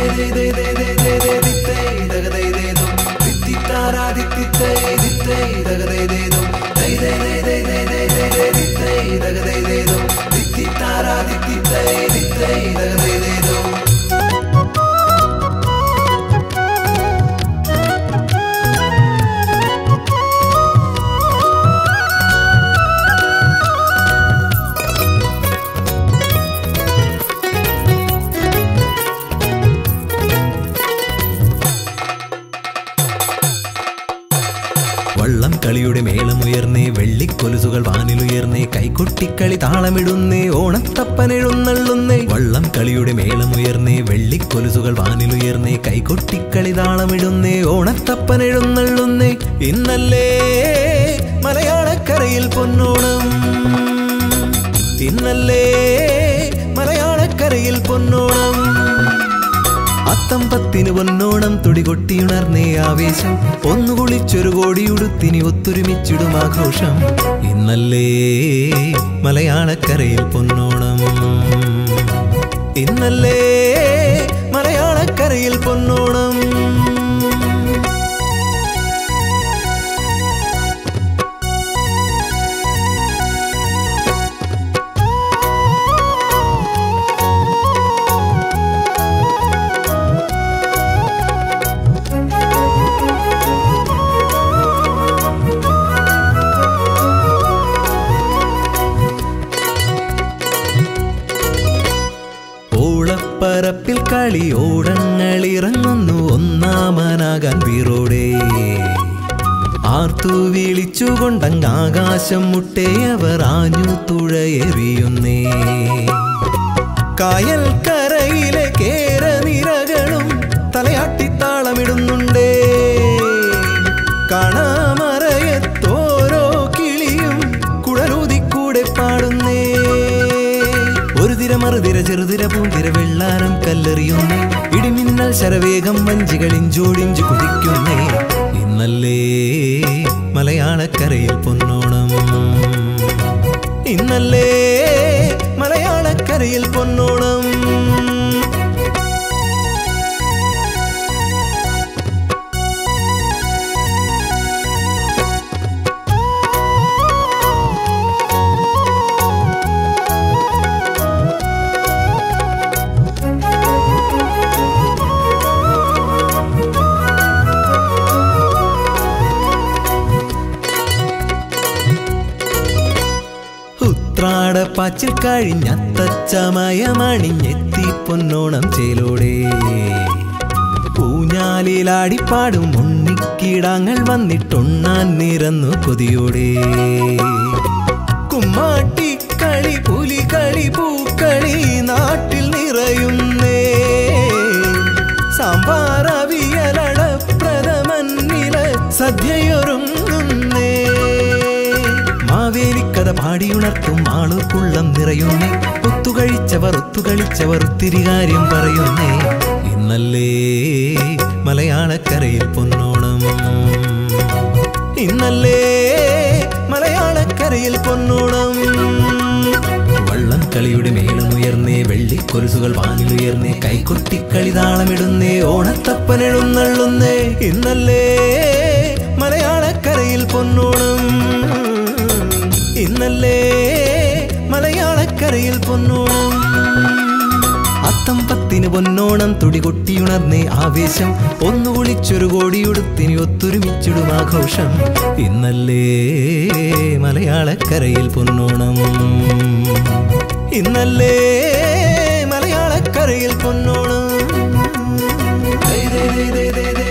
വള്ളം കളിയുടെ മേളമുയർന്നേ വെള്ളിക്കൊലുസുകൾ വാനിലുയർന്നേ കൈകൊട്ടിക്കളി താളമിടുന്നേ ഓണത്തപ്പൻ എഴുന്നള്ളുന്നേ വള്ളം കളിയുടെ മേളമുയർന്നേ വെള്ളിക്കൊലുസുകൾ വാനിലുയർന്നേ കൈകൊട്ടിക്കളി താളമിടുന്നേ ഓണത്തപ്പൻ എഴുന്നള്ളുന്നേ ഇന്നല്ലേ മലയാളക്കരയിൽ പൊന്നോണം ഇന്നല്ലേ മലയാളക്കരയിൽ പൊന്നോണം അത്തം പത്തിന് പൊന്നോണം തുടികൊട്ടിയുണർന്നേ ആവേശം ഒന്നു കുളിച്ചൊരു കോടിയുടുത്തിനി ഒത്തൊരുമിച്ചിടും ആഘോഷം ഇന്നല്ലേ മലയാളക്കരയിൽ പൊന്നോണം ഇന്നല്ലേ മലയാളക്കരയിൽ പൊന്നോണം ഓളപ്പരപ്പിൽ കളി ഓടങ്ങളിറങ്ങുന്നു ഒന്നാമനാകാൻ വീറോടെ ആർത്തു വിളിച്ചുകൊണ്ടങ്ങ് ആകാശം മുട്ടേയവർ ആഞ്ഞു തുഴയെറിയുന്നേ കായൽ കരയിലെ കേരനിരകളും തലയാട്ടിത്താളമിടുന്നുണ്ടേ കാണാമറയത്തോരോ കിളിയും കുഴലൂതിക്കൂടെ പാടുന്നേ ഒരു തിര മറുതിര ചെറുതിര പൂന്തിര വെള്ളാരം കല്ലെറിയുന്നേ ഇടിമിന്നൽ ശരവേഗം വഞ്ചികളിഞ്ചോടിഞ്ചു കുതിക്കുന്നേ ഇന്നല്ലേ മലയാളക്കരയിൽ പൊന്നോണം ഇന്നല്ലേ മലയാളക്കരയിൽ പൊന്നോണം ഉത്രാട പാച്ചിൽ കഴിഞ്ഞത്തച്ചമയമണിഞ്ഞെത്തി പൊന്നോണം ചേലോടെ ഊഞ്ഞാലിലാടിപ്പാടും ഉണ്ണിക്കിടാങ്ങൾ വന്നിട്ടുണ്ണാൻ നിരന്നു കൊതിയോടെ കുമ്മാട്ടിക്കളി പുലികളി പൂക്കളി നാട്ടിൽ നിറയുന്നേ സാമ്പാറവിയലട പ്രഥമന്നില സദ്യയൊരുങ്ങുന്നേ മാവേലിക്കഥ പാടിയുണർത്തും ആളുക്കുള്ളം നിറയുന്നേ ഒത്തുകഴിച്ചവർ ഒത്തുകളിച്ചവർ ഒത്തിരി കാര്യം പറയുന്നേ ഇന്നല്ലേ മലയാളക്കരയിൽ പൊന്നോണം ഇന്നല്ലേ മലയാളക്കരയിൽ പൊന്നോണം വള്ളം കളിയുടെ മേളമുയർന്നേ വെള്ളിക്കൊലുസുകൾ വാനിലുയർന്നേ കൈകൊട്ടിക്കളി താളമിടുന്നേ ഓണത്തപ്പൻ എഴുന്നള്ളുന്നേ ഇന്നല്ലേ മലയാളക്കരയിൽ പൊന്നോണം ഇന്നല്ലേ മലയാളക്കരയിൽ പൊന്നോണം അത്തം പത്തിന് പൊന്നോണം തുടികൊട്ടിയുണർന്നേ ആവേശം ഒന്നു കുളിച്ചൊരു കോടിയുടുത്തിനി ഒത്തൊരുമിച്ചിടും ആഘോഷം ഇന്നല്ലേ മലയാളക്കരയിൽ പൊന്നോണം ഇന്നല്ലേ മലയാളക്കരയിൽ പൊന്നോണം ദേ ദേ ദേ ദേ ദേ ദേ